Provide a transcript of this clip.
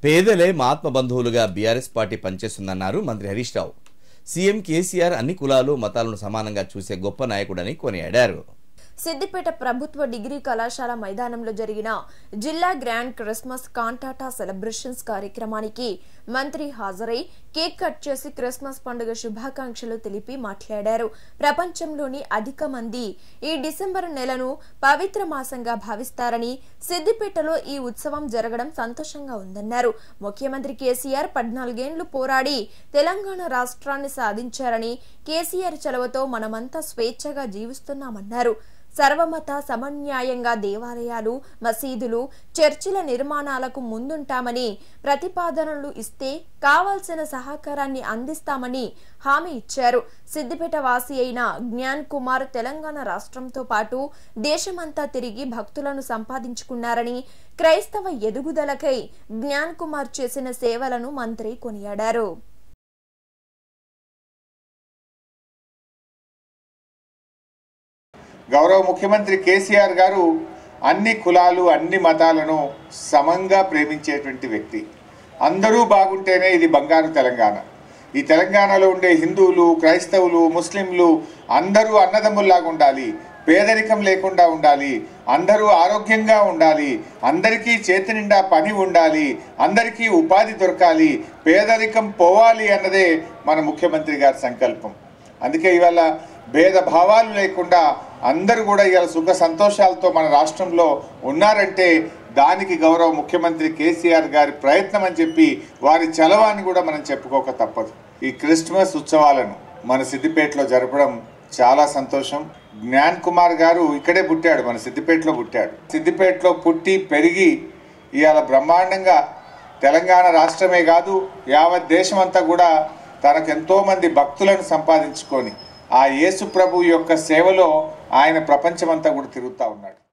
పేదలే మా ఆత్మ బంధువులుగా BRS party పనిచేస్తుందన్నారు మంత్రి హరీష్ రావు సీఎం కేసీఆర్ అన్ని కులాలు మతాలను సమానంగా చూసే గొప్ప నాయకుడని కొనియాడారు సిద్దిపేట ప్రభుత్వ డిగ్రీ కళాశాల మైదానంలో జరిగిన జిల్లా గ్రాండ్ క్రిస్మస్ కాంటాటా సెలబ్రేషన్స్ కార్యక్రమానికి మంత్రి హాజరై కేక్ కట్ చేసి క్రిస్మస్ పండుగ శుభాకాంక్షలు తెలిపి మాట్లాడారు ప్రపంచంలోని అధిక మంది ఈ డిసెంబర్ నెలను పవిత్ర మాసంగా భావిస్తారని సిద్దిపేటలో ఈ ఉత్సవం జరగడం సంతోషంగా ఉందన్నారు ముఖ్యమంత్రి కేసీఆర్ పద్నాలుగేండ్లు పోరాడి తెలంగాణ రాష్ట్రాన్ని సాధించారని కేసీఆర్ చలవతో మనమంతా స్వేచ్ఛగా జీవిస్తున్నామన్నారు సర్వమత సమన్యాయంగా దేవాలయాలు మసీదులు చర్చిల నిర్మాణాలకు ముందుంటామని ప్రతిపాదనలు ఇస్తే కావాల్సిన సహకారాన్ని అందిస్తామని హామీ ఇచ్చారు సిద్దిపేట వాసి అయిన జ్ఞాన్ కుమార్ తెలంగాణ రాష్ట్రంతో పాటు దేశమంతా తిరిగి భక్తులను సంపాదించుకున్నారని క్రైస్తవ ఎదుగుదలకై జ్ఞాన్ కుమార్ చేసిన సేవలను మంత్రి కొనియాడారు గౌరవ ముఖ్యమంత్రి కేసీఆర్ గారు అన్ని కులాలు అన్ని మతాలను సమంగా ప్రేమించేటువంటి వ్యక్తి అందరూ బాగుంటేనే ఇది బంగారు తెలంగాణ ఈ తెలంగాణలో ఉండే హిందువులు క్రైస్తవులు ముస్లింలు అందరూ అన్నదమ్ముల్లాగా ఉండాలి పేదరికం లేకుండా ఉండాలి అందరూ ఆరోగ్యంగా ఉండాలి అందరికీ చేతి నిండా పని ఉండాలి అందరికీ ఉపాధి దొరకాలి పేదరికం పోవాలి అన్నదే మన ముఖ్యమంత్రి గారి సంకల్పం అందుకే ఇవాళ భేదభావాలు లేకుండా అందరూ కూడా ఇవాళ సుఖ సంతోషాలతో మన రాష్ట్రంలో ఉన్నారంటే దానికి గౌరవ ముఖ్యమంత్రి కేసీఆర్ గారి ప్రయత్నం అని చెప్పి వారి చలవాన్ని కూడా మనం చెప్పుకోక తప్పదు ఈ క్రిస్మస్ ఉత్సవాలను మన సిద్దిపేటలో జరపడం చాలా సంతోషం జ్ఞాన్ కుమార్ గారు ఇక్కడే పుట్టాడు మన సిద్దిపేటలో పుట్టాడు సిద్దిపేటలో పుట్టి పెరిగి ఇవాళ బ్రహ్మాండంగా తెలంగాణ రాష్ట్రమే కాదు యావత్ దేశమంతా కూడా తనకు ఎంతో మంది భక్తులను సంపాదించుకొని ఆ యేసు ప్రభు యొక్క సేవలో ఆయన ప్రపంచమంతా కూడా తిరుగుతూ ఉన్నాడు